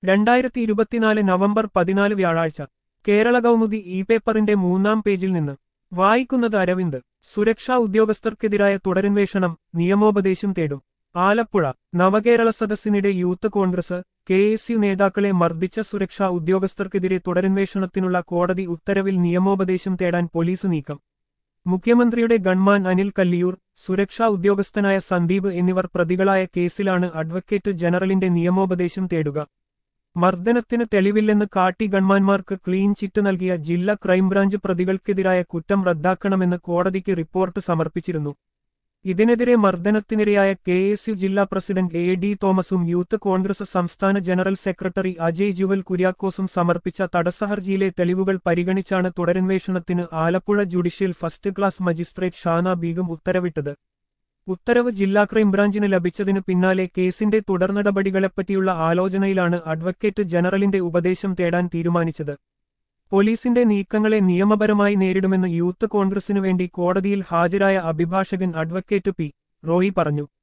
രണ്ടായിരത്തി ഇരുപത്തിനാല് നവംബർ പതിനാല് വ്യാഴാഴ്ച കേരള കൗമുദി ഇ പേപ്പറിന്റെ മൂന്നാം പേജിൽ നിന്ന് വായിക്കുന്നത് അരവിന്ദ് സുരക്ഷാ ഉദ്യോഗസ്ഥർക്കെതിരായ തുടരന്വേഷണം നിയമോപദേശം തേടും ആലപ്പുഴ നവകേരള സദസ്സിനിടെ youth Congress K S U നേതാക്കളെ മർദ്ദിച്ച സുരക്ഷാ ഉദ്യോഗസ്ഥർക്കെതിരെ തുടരന്വേഷണത്തിനുള്ള കോടതി ഉത്തരവിൽ നിയമോപദേശം തേടാൻ പോലീസ് നീക്കം മുഖ്യമന്ത്രിയുടെ ഗൺമാൻ അനിൽ കല്ലിയൂർ സുരക്ഷാ ഉദ്യോഗസ്ഥനായ സന്ദീപ് എന്നിവർ പ്രതികളായ കേസിലാണ് അഡ്വക്കേറ്റ് ജനറലിന്റെ നിയമോപദേശം തേടുക മർദ്ദനത്തിന് തെളിവില്ലെന്ന് കാട്ടി ഗൺമാന്മാർക്ക് ക്ലീൻ ചിറ്റ് നൽകിയ ജില്ലാ ക്രൈംബ്രാഞ്ച് പ്രതികൾക്കെതിരായ കുറ്റം റദ്ദാക്കണമെന്ന് കോടതിക്ക് റിപ്പോർട്ട് സമർപ്പിച്ചിരുന്നു ഇതിനെതിരെ മർദ്ദനത്തിനിരയായ കെ എസ് യു ജില്ലാ പ്രസിഡന്റ് എ ഡി തോമസും യൂത്ത് കോൺഗ്രസ് സംസ്ഥാന ജനറൽ സെക്രട്ടറി അജയ് ജുവൽ കുര്യാക്കോസും സമർപ്പിച്ച തടസ്സഹർജിയിലെ തെളിവുകൾ പരിഗണിച്ചാണ് തുടരന്വേഷണത്തിന് Alappuzha judicial first class magistrate Shana Begum ഉത്തരവിട്ടത് ഉത്തരവ് ജില്ലാ ക്രൈംബ്രാഞ്ചിന് ലഭിച്ചതിനു പിന്നാലെ കേസിന്റെ തുടർനടപടികളെപ്പറ്റിയുള്ള ആലോചനയിലാണ് അഡ്വക്കേറ്റ് ജനറലിന്റെ ഉപദേശം തേടാൻ തീരുമാനിച്ചത് പോലീസിന്റെ നീക്കങ്ങളെ നിയമപരമായി നേരിടുമെന്ന് യൂത്ത് കോൺഗ്രസിനു വേണ്ടി കോടതിയിൽ ഹാജരായ അഭിഭാഷകൻ അഡ്വക്കേറ്റ് പി റോയി പറഞ്ഞു